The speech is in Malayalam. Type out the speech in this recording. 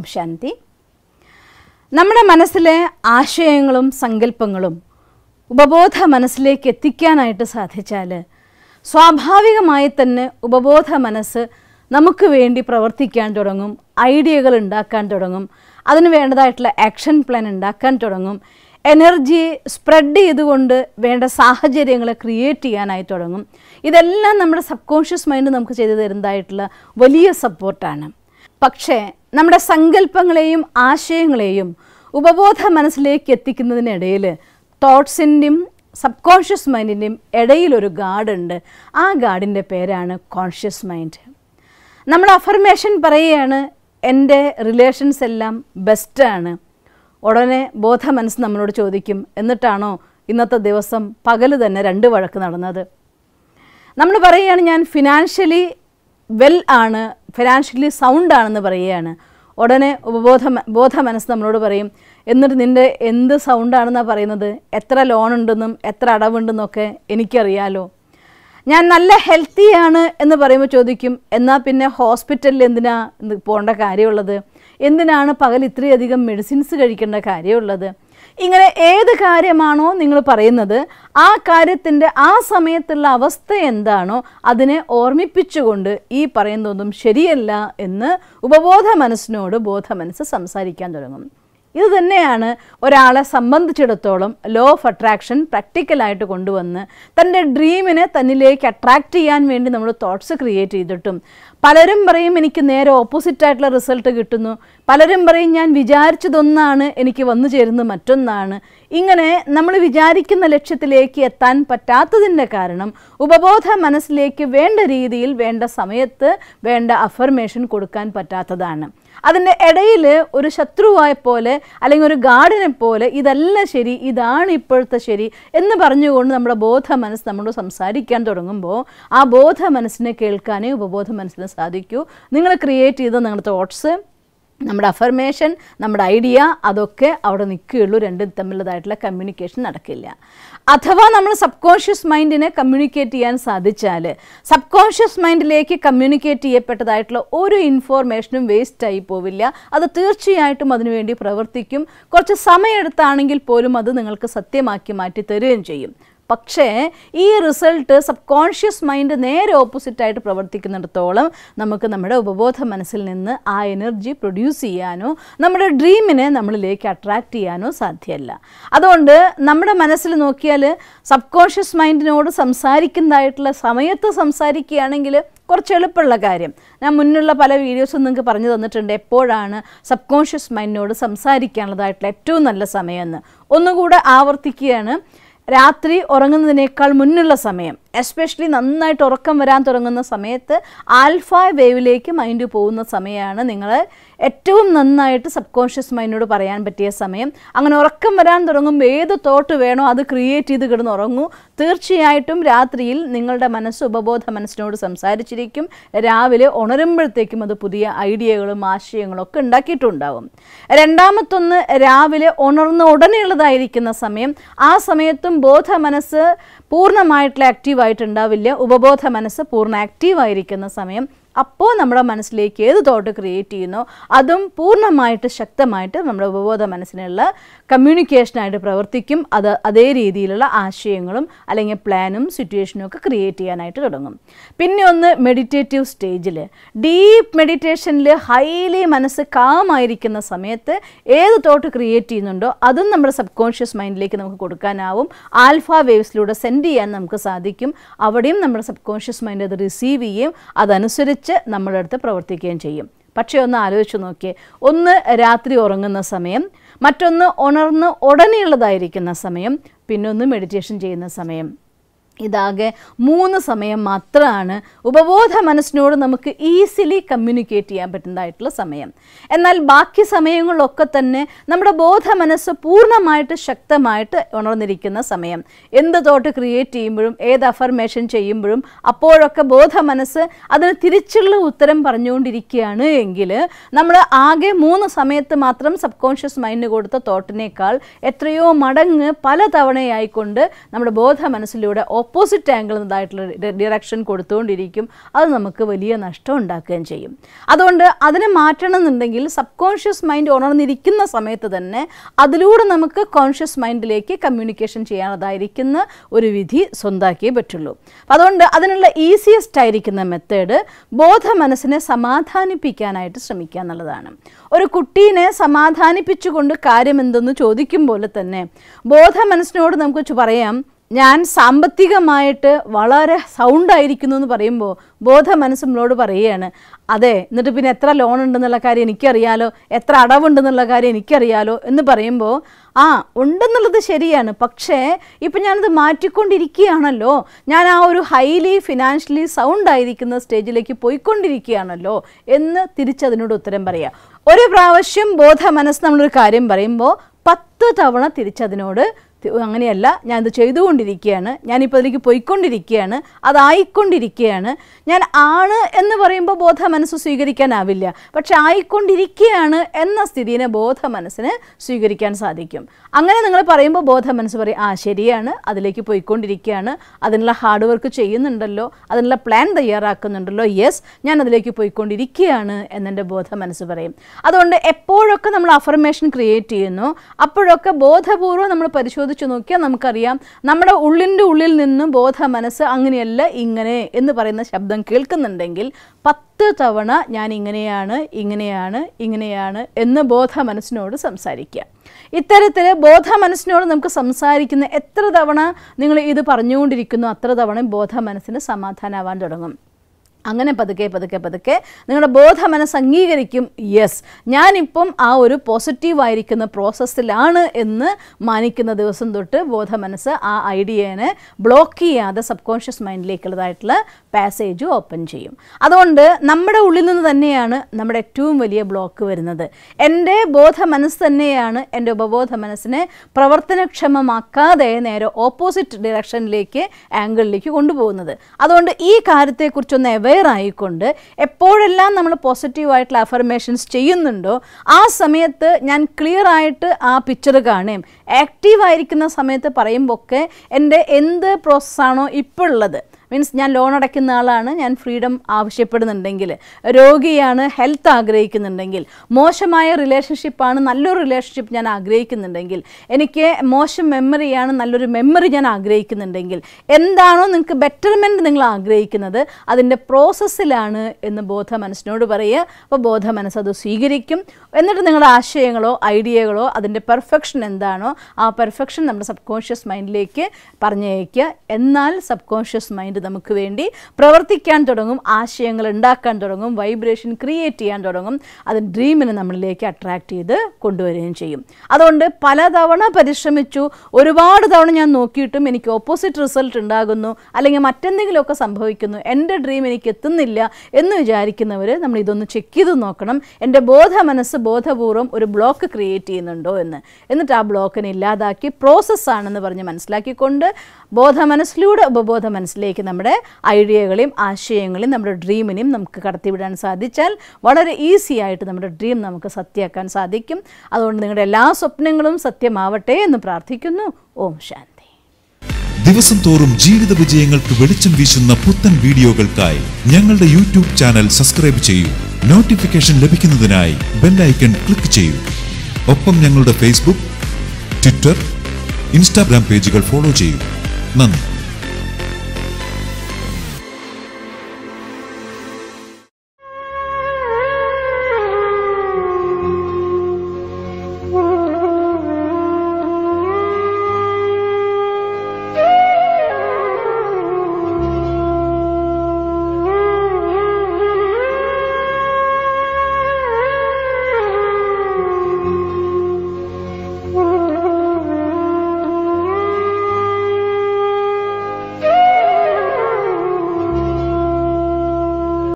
ഓം ശാന്തി നമ്മുടെ മനസ്സിലെ ആശയങ്ങളും സങ്കല്പങ്ങളും ഉപബോധ മനസ്സിലേക്ക് എത്തിക്കാനായിട്ട് സാധിച്ചാൽ സ്വാഭാവികമായി തന്നെ ഉപബോധ മനസ്സ് നമുക്ക് വേണ്ടി പ്രവർത്തിക്കാൻ തുടങ്ങും ഐഡിയകൾ ഉണ്ടാക്കാൻ തുടങ്ങും അതിന് വേണ്ടതായിട്ടുള്ള ആക്ഷൻ പ്ലാൻ ഉണ്ടാക്കാൻ തുടങ്ങും എനർജി സ്പ്രെഡ് ചെയ്തുകൊണ്ട് വേണ്ട സാഹചര്യങ്ങൾ ക്രിയേറ്റ് ചെയ്യാനായി തുടങ്ങും ഇതെല്ലാം നമ്മുടെ സബ് കോൺഷ്യസ് മൈൻഡ് നമുക്ക് ചെയ്തു തരുന്നതായിട്ടുള്ള വലിയ സപ്പോർട്ടാണ് പക്ഷേ നമ്മുടെ സങ്കല്പങ്ങളെയും ആശയങ്ങളെയും ഉപബോധ മനസ്സിലേക്ക് എത്തിക്കുന്നതിനിടയിൽ തോട്ട്സിൻ്റെയും സബ് കോൺഷ്യസ് മൈൻഡിൻ്റെയും ഇടയിലൊരു ഗാർഡുണ്ട് ആ ഗാർഡിൻ്റെ പേരാണ് കോൺഷ്യസ് മൈൻഡ് നമ്മൾ അഫർമേഷൻ പറയുകയാണ് എൻ്റെ റിലേഷൻസ് എല്ലാം ബെസ്റ്റാണ് ഉടനെ ബോധ മനസ്സ് നമ്മളോട് ചോദിക്കും എന്നിട്ടാണോ ഇന്നത്തെ ദിവസം പകൽ തന്നെ രണ്ട് വഴക്ക് നടന്നത് നമ്മൾ പറയുകയാണ് ഞാൻ ഫിനാൻഷ്യലി വെൽ ആണ് ഫിനാൻഷ്യലി സൗണ്ട് ആണെന്ന് പറയുകയാണ് ഉടനെ ഉപബോധ ബോധ മനസ്സ് നമ്മളോട് പറയും എന്നിട്ട് നിൻ്റെ എന്ത് സൗണ്ടാണെന്നാണ് പറയുന്നത് എത്ര ലോൺ ഉണ്ടെന്നും എത്ര അടവുണ്ടെന്നൊക്കെ എനിക്കറിയാലോ ഞാൻ നല്ല ഹെൽത്തിയാണ് എന്ന് പറയുമ്പോൾ ചോദിക്കും എന്നാൽ പിന്നെ ഹോസ്പിറ്റലിൽ എന്തിനാ ഇത് പോകേണ്ട കാര്യമുള്ളത് എന്തിനാണ് പകൽ ഇത്രയധികം മെഡിസിൻസ് കഴിക്കേണ്ട കാര്യമുള്ളത് ഇങ്ങനെ ഏത് കാര്യമാണോ നിങ്ങൾ പറയുന്നത് ആ കാര്യത്തിൻ്റെ ആ സമയത്തുള്ള അവസ്ഥ എന്താണോ അതിനെ ഓർമ്മിപ്പിച്ചുകൊണ്ട് ഈ പറയുന്നതൊന്നും ശരിയല്ല എന്ന് ഉപബോധ മനസ്സിനോട് ബോധ മനസ്സ് സംസാരിക്കാൻ തുടങ്ങും ഇത് തന്നെയാണ് ഒരാളെ സംബന്ധിച്ചിടത്തോളം ലോ ഓഫ് അട്രാക്ഷൻ പ്രാക്ടിക്കലായിട്ട് കൊണ്ടുവന്ന് തൻ്റെ ഡ്രീമിനെ തന്നിലേക്ക് അട്രാക്റ്റ് ചെയ്യാൻ വേണ്ടി നമ്മൾ തോട്ട്സ് ക്രിയേറ്റ് ചെയ്തിട്ടും പലരും പറയും എനിക്ക് നേരെ ഓപ്പോസിറ്റ് ആയിട്ടുള്ള റിസൾട്ട് കിട്ടുന്നു പലരും പറയും ഞാൻ വിചാരിച്ചതൊന്നാണ് എനിക്ക് വന്നു ചേരുന്നത് മറ്റൊന്നാണ് ഇങ്ങനെ നമ്മൾ വിചാരിക്കുന്ന ലക്ഷ്യത്തിലേക്ക് എത്താൻ പറ്റാത്തതിൻ്റെ കാരണം ഉപബോധ മനസ്സിലേക്ക് വേണ്ട രീതിയിൽ വേണ്ട സമയത്ത് വേണ്ട അഫർമേഷൻ കൊടുക്കാൻ പറ്റാത്തതാണ് അതിൻ്റെ ഇടയിൽ ഒരു ശത്രുവായ പോലെ അല്ലെങ്കിൽ ഒരു ഗാർഡിനെ പോലെ ഇതല്ല ശരി ഇതാണ് ഇപ്പോഴത്തെ ശരി എന്ന് പറഞ്ഞുകൊണ്ട് നമ്മുടെ ബോധ മനസ്സ് നമ്മളോട് സംസാരിക്കാൻ തുടങ്ങുമ്പോൾ ആ ബോധ മനസ്സിനെ കേൾക്കാനേ ഉപബോധ മനസ്സിന് സാധിക്കൂ നിങ്ങൾ ക്രിയേറ്റ് ചെയ്ത നിങ്ങളുടെ തോട്ട്സ് നമ്മുടെ അഫർമേഷൻ നമ്മുടെ ഐഡിയ അതൊക്കെ അവിടെ നിൽക്കുകയുള്ളൂ രണ്ടും തമ്മിലുള്ളതായിട്ടുള്ള കമ്മ്യൂണിക്കേഷൻ നടക്കില്ല അഥവാ നമ്മൾ സബ് കോൺഷ്യസ് മൈൻഡിനെ കമ്മ്യൂണിക്കേറ്റ് ചെയ്യാൻ സാധിച്ചാൽ സബ് കോൺഷ്യസ് മൈൻഡിലേക്ക് കമ്മ്യൂണിക്കേറ്റ് ചെയ്യപ്പെട്ടതായിട്ടുള്ള ഒരു ഇൻഫോർമേഷനും വേസ്റ്റ് ആയി പോവില്ല അത് തീർച്ചയായിട്ടും അതിനുവേണ്ടി പ്രവർത്തിക്കും കുറച്ച് സമയമെടുത്താണെങ്കിൽ പോലും അത് നിങ്ങൾക്ക് സത്യമാക്കി മാറ്റി തരുകയും ചെയ്യും പക്ഷേ ഈ റിസൾട്ട് സബ് കോൺഷ്യസ് മൈൻഡ് നേരെ ഓപ്പോസിറ്റായിട്ട് പ്രവർത്തിക്കുന്നിടത്തോളം നമുക്ക് നമ്മുടെ ഉപബോധ മനസ്സിൽ നിന്ന് ആ എനർജി പ്രൊഡ്യൂസ് ചെയ്യാനോ നമ്മുടെ ഡ്രീമിനെ നമ്മളിലേക്ക് അട്രാക്റ്റ് ചെയ്യാനോ സാധ്യമല്ല അതുകൊണ്ട് നമ്മുടെ മനസ്സിൽ നോക്കിയാൽ സബ് കോൺഷ്യസ് മൈൻഡിനോട് സംസാരിക്കുന്നതായിട്ടുള്ള സമയത്ത് സംസാരിക്കുകയാണെങ്കിൽ കുറച്ച് എളുപ്പമുള്ള കാര്യം ഞാൻ മുന്നുള്ള പല വീഡിയോസും നിങ്ങൾക്ക് പറഞ്ഞു തന്നിട്ടുണ്ട് എപ്പോഴാണ് സബ് കോൺഷ്യസ് മൈൻഡിനോട് സംസാരിക്കാനുള്ളതായിട്ടുള്ള ഏറ്റവും നല്ല സമയമെന്ന് ഒന്നുകൂടെ ആവർത്തിക്കുകയാണ് രാത്രി ഉറങ്ങുന്നതിനേക്കാൾ മുന്നുള്ള സമയം എസ്പെഷ്യലി നന്നായിട്ട് ഉറക്കം വരാൻ തുടങ്ങുന്ന സമയത്ത് ആൽഫ വേവിലേക്ക് മൈൻഡ് പോകുന്ന സമയമാണ് നിങ്ങൾ ഏറ്റവും നന്നായിട്ട് സബ് കോൺഷ്യസ് മൈൻഡിനോട് പറയാൻ പറ്റിയ സമയം അങ്ങനെ ഉറക്കം വരാൻ തുടങ്ങുമ്പോൾ ഏത് തോട്ട് വേണോ അത് ക്രിയേറ്റ് ചെയ്ത് കിടന്ന് ഉറങ്ങൂ തീർച്ചയായിട്ടും രാത്രിയിൽ നിങ്ങളുടെ മനസ്സ് ഉപബോധ മനസ്സിനോട് സംസാരിച്ചിരിക്കും രാവിലെ ഉണരുമ്പോഴത്തേക്കും അത് പുതിയ ഐഡിയകളും ആശയങ്ങളും ഒക്കെ ഉണ്ടാക്കിയിട്ടുണ്ടാവും രണ്ടാമത്തൊന്ന് രാവിലെ ഉണർന്ന ഉടനെയുള്ളതായിരിക്കുന്ന സമയം ആ സമയത്തും ബോധ മനസ്സ് പൂർണ്ണമായിട്ടുള്ള ആക്റ്റീവായിട്ടുണ്ടാവില്ല ഉപബോധ മനസ്സ് പൂർണ്ണ ആക്റ്റീവായിരിക്കുന്ന സമയം അപ്പോൾ നമ്മുടെ മനസ്സിലേക്ക് ഏത് തോട്ട് ക്രിയേറ്റ് ചെയ്യുന്നോ അതും പൂർണ്ണമായിട്ട് ശക്തമായിട്ട് നമ്മുടെ ഉപബോധ മനസ്സിനുള്ള കമ്മ്യൂണിക്കേഷനായിട്ട് പ്രവർത്തിക്കും അത് അതേ രീതിയിലുള്ള ആശയങ്ങളും അല്ലെങ്കിൽ പ്ലാനും സിറ്റുവേഷനും ഒക്കെ ക്രിയേറ്റ് ചെയ്യാനായിട്ട് തുടങ്ങും പിന്നെ ഒന്ന് മെഡിറ്റേറ്റീവ് സ്റ്റേജിൽ ഡീപ്പ് മെഡിറ്റേഷനിൽ ഹൈലി മനസ്സ് കാമായിരിക്കുന്ന സമയത്ത് ഏത് തോട്ട് ക്രിയേറ്റ് ചെയ്യുന്നുണ്ടോ അതും നമ്മുടെ സബ് കോൺഷ്യസ് മൈൻഡിലേക്ക് നമുക്ക് കൊടുക്കാനാവും ആൽഫ വേവ്സിലൂടെ സെൻഡ് ചെയ്യാൻ നമുക്ക് സാധിക്കും അവിടെയും നമ്മുടെ സബ് കോൺഷ്യസ് മൈൻഡ് അത് റിസീവ് ചെയ്യും അതനുസരിച്ച് നമ്മുടെ അടുത്ത് പ്രവർത്തിക്കുകയും ചെയ്യും പക്ഷേ ഒന്ന് ആലോചിച്ച് നോക്കിയേ ഒന്ന് രാത്രി ഉറങ്ങുന്ന സമയം മറ്റൊന്ന് ഉണർന്ന് ഉടനെയുള്ളതായിരിക്കുന്ന സമയം പിന്നൊന്ന് മെഡിറ്റേഷൻ ചെയ്യുന്ന സമയം ഇതാകെ മൂന്ന് സമയം മാത്രമാണ് ഉപബോധ മനസ്സിനോട് നമുക്ക് ഈസിലി കമ്മ്യൂണിക്കേറ്റ് ചെയ്യാൻ പറ്റുന്നതായിട്ടുള്ള സമയം എന്നാൽ ബാക്കി സമയങ്ങളിലൊക്കെ തന്നെ നമ്മുടെ ബോധ മനസ്സ് പൂർണ്ണമായിട്ട് ശക്തമായിട്ട് ഉണർന്നിരിക്കുന്ന സമയം എന്ത് തോട്ട് ക്രിയേറ്റ് ചെയ്യുമ്പോഴും ഏത് അഫർമേഷൻ ചെയ്യുമ്പോഴും അപ്പോഴൊക്കെ ബോധ മനസ്സ് അതിന് തിരിച്ചുള്ള ഉത്തരം പറഞ്ഞുകൊണ്ടിരിക്കുകയാണ് എങ്കിൽ നമ്മൾ ആകെ മൂന്ന് സമയത്ത് മാത്രം സബ് കോൺഷ്യസ് മൈൻഡിന് കൊടുത്ത തോട്ടിനേക്കാൾ എത്രയോ മടങ്ങ് പല തവണയായിക്കൊണ്ട് നമ്മുടെ ബോധ മനസ്സിലൂടെ ഓപ്പോസിറ്റ് ആംഗിൾ എന്നതായിട്ടുള്ള ഡിറക്ഷൻ കൊടുത്തുകൊണ്ടിരിക്കും അത് നമുക്ക് വലിയ നഷ്ടം ഉണ്ടാക്കുകയും ചെയ്യും അതുകൊണ്ട് അതിനെ മാറ്റണം എന്നുണ്ടെങ്കിൽ സബ് കോൺഷ്യസ് മൈൻഡ് ഉണർന്നിരിക്കുന്ന സമയത്ത് തന്നെ അതിലൂടെ നമുക്ക് കോൺഷ്യസ് മൈൻഡിലേക്ക് കമ്മ്യൂണിക്കേഷൻ ചെയ്യാനതായിരിക്കുന്ന ഒരു വിധി സ്വന്താക്കിയേ പറ്റുള്ളൂ അപ്പം അതുകൊണ്ട് അതിനുള്ള ഈസിയസ്റ്റ് ആയിരിക്കുന്ന മെത്തേഡ് ബോധ മനസ്സിനെ സമാധാനിപ്പിക്കാനായിട്ട് ശ്രമിക്കുക എന്നുള്ളതാണ് ഒരു കുട്ടീനെ സമാധാനിപ്പിച്ചുകൊണ്ട് കാര്യം എന്തെന്ന് ചോദിക്കും പോലെ തന്നെ ബോധ മനസ്സിനോട് നമുക്ക് ചു- പറയാം ഞാൻ സാമ്പത്തികമായിട്ട് വളരെ സൗണ്ടായിരിക്കുന്നു എന്ന് പറയുമ്പോൾ ബോധ മനസ്സ് നമ്മളോട് പറയുകയാണ് അതെ എന്നിട്ട് പിന്നെ എത്ര ലോൺ ഉണ്ടെന്നുള്ള കാര്യം എനിക്കറിയാലോ എത്ര അടവുണ്ടെന്നുള്ള കാര്യം എനിക്കറിയാലോ എന്ന് പറയുമ്പോൾ ആ ഉണ്ടെന്നുള്ളത് ശരിയാണ് പക്ഷേ ഇപ്പം ഞാനത് മാറ്റിക്കൊണ്ടിരിക്കുകയാണല്ലോ ഞാൻ ആ ഒരു ഹൈലി ഫിനാൻഷ്യലി സൗണ്ട് ആയിരിക്കുന്ന സ്റ്റേജിലേക്ക് പോയിക്കൊണ്ടിരിക്കുകയാണല്ലോ എന്ന് തിരിച്ചതിനോട് ഉത്തരം പറയാം ഒരു പ്രാവശ്യം ബോധ മനസ്സ് നമ്മളൊരു കാര്യം പറയുമ്പോൾ പത്ത് തവണ തിരിച്ചതിനോട് തി- അങ്ങനെയല്ല ഞാനിത് ചെയ്തുകൊണ്ടിരിക്കുകയാണ് ഞാനിപ്പോൾ അതിലേക്ക് പോയിക്കൊണ്ടിരിക്കുകയാണ് അതായിക്കൊണ്ടിരിക്കുകയാണ് ഞാൻ ആണ് എന്ന് പറയുമ്പോൾ ബോധ മനസ്സ് സ്വീകരിക്കാനാവില്ല പക്ഷെ ആയിക്കൊണ്ടിരിക്കുകയാണ് എന്ന സ്ഥിതിനെ ബോധ മനസ്സിന് സ്വീകരിക്കാൻ സാധിക്കും അങ്ങനെ നിങ്ങൾ പറയുമ്പോൾ ബോധ മനസ്സ് പറയും ആ ശരിയാണ് അതിലേക്ക് പോയിക്കൊണ്ടിരിക്കുകയാണ് അതിനുള്ള ഹാർഡ് വർക്ക് ചെയ്യുന്നുണ്ടല്ലോ അതിനുള്ള പ്ലാൻ തയ്യാറാക്കുന്നുണ്ടല്ലോ യെസ് ഞാൻ അതിലേക്ക് പോയിക്കൊണ്ടിരിക്കുകയാണ് എന്നെൻ്റെ ബോധ മനസ്സ് പറയും അതുകൊണ്ട് എപ്പോഴൊക്കെ നമ്മൾ അഫർമേഷൻ ക്രിയേറ്റ് ചെയ്യുന്നു അപ്പോഴൊക്കെ ബോധപൂർവ്വം നമ്മൾ പരിശോധിച്ച് നോക്കിയാൽ നമുക്കറിയാം നമ്മുടെ ഉള്ളിൻ്റെ ഉള്ളിൽ നിന്നും ബോധ മനസ്സ് അങ്ങനെയല്ല ഇങ്ങനെ എന്ന് പറയുന്ന ശബ്ദം കേൾക്കുന്നുണ്ടെങ്കിൽ പത്ത് തവണ ഞാൻ ഇങ്ങനെയാണ് ഇങ്ങനെയാണ് ഇങ്ങനെയാണ് എന്ന് ബോധ മനസ്സിനോട് സംസാരിക്കുക ഇത്തരത്തിൽ ബോധ മനസ്സിനോട് നമുക്ക് സംസാരിക്കുന്ന എത്ര തവണ നിങ്ങൾ ഇത് പറഞ്ഞുകൊണ്ടിരിക്കുന്നു അത്ര തവണ ബോധ മനസ്സിന് സമാധാനമാവാൻ തുടങ്ങും അങ്ങനെ പതുക്കെ പതുക്കെ പതുക്കെ നിങ്ങളുടെ ബോധ മനസ്സ് അംഗീകരിക്കും യെസ് ഞാനിപ്പം ആ ഒരു പോസിറ്റീവായിരിക്കുന്ന പ്രോസസ്സിലാണ് എന്ന് മാനിക്കുന്ന ദിവസം തൊട്ട് ബോധ മനസ്സ് ആ ഐഡിയേനെ ബ്ലോക്ക് ചെയ്യാതെ സബ് കോൺഷ്യസ് മൈൻഡിലേക്കുള്ളതായിട്ടുള്ള പാസേജ് ഓപ്പൺ ചെയ്യും അതുകൊണ്ട് നമ്മുടെ ഉള്ളിൽ നിന്ന് തന്നെയാണ് നമ്മുടെ ഏറ്റവും വലിയ ബ്ലോക്ക് വരുന്നത് എൻ്റെ ബോധ മനസ്സ് തന്നെയാണ് എൻ്റെ ഉപബോധ മനസ്സിനെ പ്രവർത്തനക്ഷമമാക്കാതെ നേരെ ഓപ്പോസിറ്റ് ഡിറക്ഷനിലേക്ക് ആംഗിളിലേക്ക് കൊണ്ടുപോകുന്നത് അതുകൊണ്ട് ഈ കാര്യത്തെക്കുറിച്ചൊന്ന് അവെയർ ആയിക്കൊണ്ട് എപ്പോഴെല്ലാം നമ്മൾ പോസിറ്റീവായിട്ടുള്ള അഫർമേഷൻസ് ചെയ്യുന്നുണ്ടോ ആ സമയത്ത് ഞാൻ ക്ലിയർ ആയിട്ട് ആ പിക്ചർ കാണുകയും ആക്റ്റീവായിരിക്കുന്ന സമയത്ത് പറയുമ്പോൾ ഒക്കെ എൻ്റെ എന്ത് പ്രോസസ്സാണോ ഇപ്പോൾ ഉള്ളത് മീൻസ് ഞാൻ ലോൺ അടയ്ക്കുന്ന ആളാണ് ഞാൻ ഫ്രീഡം ആവശ്യപ്പെടുന്നുണ്ടെങ്കിൽ രോഗിയാണ് ഹെൽത്ത് ആഗ്രഹിക്കുന്നുണ്ടെങ്കിൽ മോശമായ റിലേഷൻഷിപ്പാണ് നല്ലൊരു റിലേഷൻഷിപ്പ് ഞാൻ ആഗ്രഹിക്കുന്നുണ്ടെങ്കിൽ എനിക്ക് മോശം മെമ്മറിയാണ് നല്ലൊരു മെമ്മറി ഞാൻ ആഗ്രഹിക്കുന്നുണ്ടെങ്കിൽ എന്താണോ നിങ്ങൾക്ക് ബെറ്റർമെൻറ്റ് നിങ്ങൾ ആഗ്രഹിക്കുന്നത് അതിൻ്റെ പ്രോസസ്സിലാണ് എന്ന് ബോധ മനസ്സിനോട് പറയുക അപ്പോൾ ബോധ മനസ്സ് അത് സ്വീകരിക്കും എന്നിട്ട് നിങ്ങളുടെ ആശയങ്ങളോ ഐഡിയകളോ അതിൻ്റെ പെർഫെക്ഷൻ എന്താണോ ആ പെർഫെക്ഷൻ നമ്മുടെ സബ് കോൺഷ്യസ് മൈൻഡിലേക്ക് പറഞ്ഞയക്കുക എന്നാൽ സബ് കോൺഷ്യസ് മൈൻഡ് നമുക്ക് വേണ്ടി പ്രവർത്തിക്കാൻ തുടങ്ങും ആശയങ്ങൾ ഉണ്ടാക്കാൻ തുടങ്ങും വൈബ്രേഷൻ ക്രിയേറ്റ് ചെയ്യാൻ തുടങ്ങും അത് ഡ്രീമിനെ നമ്മളിലേക്ക് അട്രാക്റ്റ് ചെയ്ത് കൊണ്ടുവരികയും ചെയ്യും അതുകൊണ്ട് പലതവണ പരിശ്രമിച്ചു ഒരുപാട് തവണ ഞാൻ നോക്കിയിട്ടും എനിക്ക് ഓപ്പോസിറ്റ് റിസൾട്ട് ഉണ്ടാകുന്നു അല്ലെങ്കിൽ മറ്റെന്തെങ്കിലുമൊക്കെ സംഭവിക്കുന്നു എൻ്റെ ഡ്രീം എനിക്ക് എത്തുന്നില്ല എന്ന് വിചാരിക്കുന്നവർ നമ്മൾ ഇതൊന്ന് ചെക്ക് ചെയ്ത് നോക്കണം എൻ്റെ ബോധ മനസ്സ് ബോധപൂർവ്വം ഒരു ബ്ലോക്ക് ക്രിയേറ്റ് ചെയ്യുന്നുണ്ടോ എന്ന് എന്നിട്ട് ആ ബ്ലോക്കിനെ ഇല്ലാതാക്കി പ്രോസസ്സാണെന്ന് പറഞ്ഞ് മനസ്സിലാക്കിക്കൊണ്ട് ബോധ മനസ്സിലൂടെ ഉപബോധ മനസ്സിലേക്ക് നമ്മുടെ ഐഡിയകളെയും ആശയങ്ങളെയും നമ്മുടെ ഡ്രീമിനെയും നമുക്ക് കടത്തിവിടാൻ സാധിച്ചാൽ വളരെ ഈസി ആയിട്ട് നമ്മുടെ ഡ്രീം നമുക്ക് സത്യമാക്കാൻ സാധിക്കും അതുകൊണ്ട് നിങ്ങളുടെ എല്ലാ സ്വപ്നങ്ങളും സത്യമാവട്ടെ എന്ന് പ്രാർത്ഥിക്കുന്നു ഓം ശാന്തി ദിവസം തോറും ജീവിത വിജയങ്ങൾക്ക് വെളിച്ചം വീശുന്ന പുത്തൻ വീഡിയോകൾക്കായി ഞങ്ങളുടെ യൂട്യൂബ് ചാനൽ സബ്സ്ക്രൈബ് ചെയ്യൂ നോട്ടിഫിക്കേഷൻ ലഭിക്കുന്നതിനായി ബെല്ലൈക്കൺ ക്ലിക്ക് ചെയ്യൂ ഒപ്പം ഞങ്ങളുടെ ഫേസ്ബുക്ക് ട്വിറ്റർ ഇൻസ്റ്റാഗ്രാം പേജുകൾ ഫോളോ ചെയ്യൂ നന്ദി